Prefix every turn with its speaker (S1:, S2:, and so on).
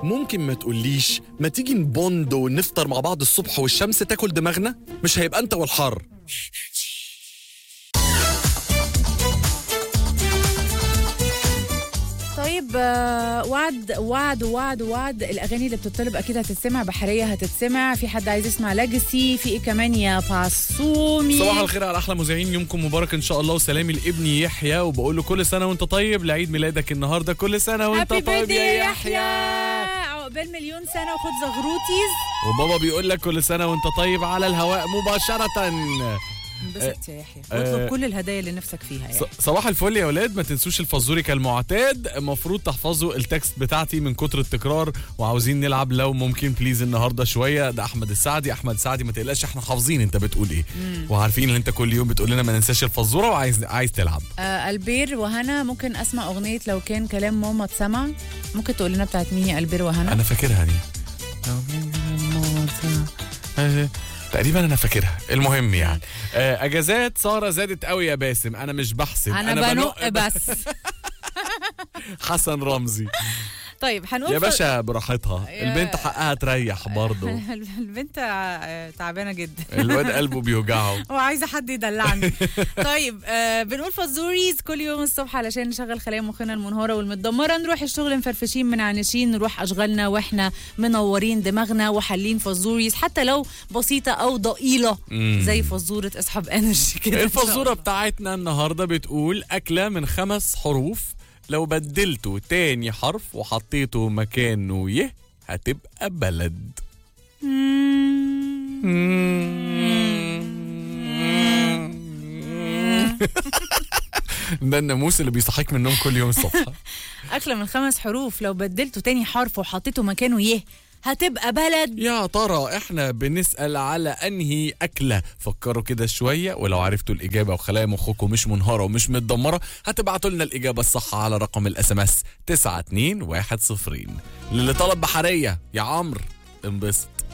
S1: ممكن ما تقوليش ما تيجي نبوند ونفطر مع بعض الصبح والشمس تاكل دماغنا مش هيبقى انت والحر
S2: طيب آه، وعد وعد وعد وعد الاغاني اللي بتطلب اكيد هتتسمع بحريه هتتسمع في حد عايز يسمع لاجسي في ايه كمان يا باسومي
S1: صباح الخير على احلى مذيعين يومكم مبارك ان شاء الله وسلامي لابني يحيى وبقول له كل سنه وانت طيب لعيد ميلادك النهارده كل سنه وانت
S2: هابي
S1: طيب
S2: بيرثدي
S1: يا
S2: يا
S1: يحيى
S2: يحيى عقبال مليون سنه وخد زغروتيز
S1: وبابا بيقول لك كل سنه وانت طيب على الهواء مباشره
S2: انبسط يا يحيى
S1: آه،
S2: واطلب كل الهدايا اللي نفسك فيها يعني.
S1: ص- صباح الفل يا اولاد ما تنسوش الفزوري كالمعتاد المفروض تحفظوا التكست بتاعتي من كتر التكرار وعاوزين نلعب لو ممكن بليز النهارده شويه ده احمد السعدي احمد سعدي ما تقلقش احنا حافظين انت بتقول ايه وعارفين ان انت كل يوم بتقول لنا ما ننساش الفزوره وعايز عايز تلعب
S2: آه البير وهنا ممكن اسمع اغنيه لو كان كلام ماما اتسمع ممكن تقول لنا بتاعت مين يا البير وهنا
S1: انا فاكرها دي تقريبا انا فاكرها المهم يعني آه، اجازات ساره زادت قوي يا باسم انا مش بحسب
S2: انا, بنق بس
S1: حسن رمزي
S2: طيب هنقول
S1: يا
S2: ف-
S1: باشا براحتها
S2: يا-
S1: البنت حقها تريح برضه
S2: البنت آه، تعبانه جدا
S1: الواد قلبه بيوجعه
S2: وعايزه حد يدلعني طيب آه بنقول فزوريز كل يوم الصبح علشان نشغل خلايا مخنا المنهاره والمتدمره نروح الشغل مفرفشين منعنشين نروح اشغالنا واحنا منورين دماغنا وحالين فزوريز حتى لو بسيطه او ضئيله
S1: مم.
S2: زي فزوره اسحب انرجي كده إن شاء
S1: الفزوره
S2: الله.
S1: بتاعتنا النهارده بتقول اكله من خمس حروف لو بدلته تاني حرف وحطيته مكانه يه هتبقى بلد ده الناموس اللي بيصحيك من النوم كل يوم الصبح
S2: أكلة من خمس حروف لو بدلته تاني حرف وحطيته مكانه يه هتبقى بلد
S1: يا ترى احنا بنسأل على انهي اكلة فكروا كده شوية ولو عرفتوا الاجابة وخلايا مخكم مش منهارة ومش متدمرة هتبعتوا لنا الاجابة الصح على رقم الاس ام اس 92110 للي طلب بحرية يا عمرو انبسط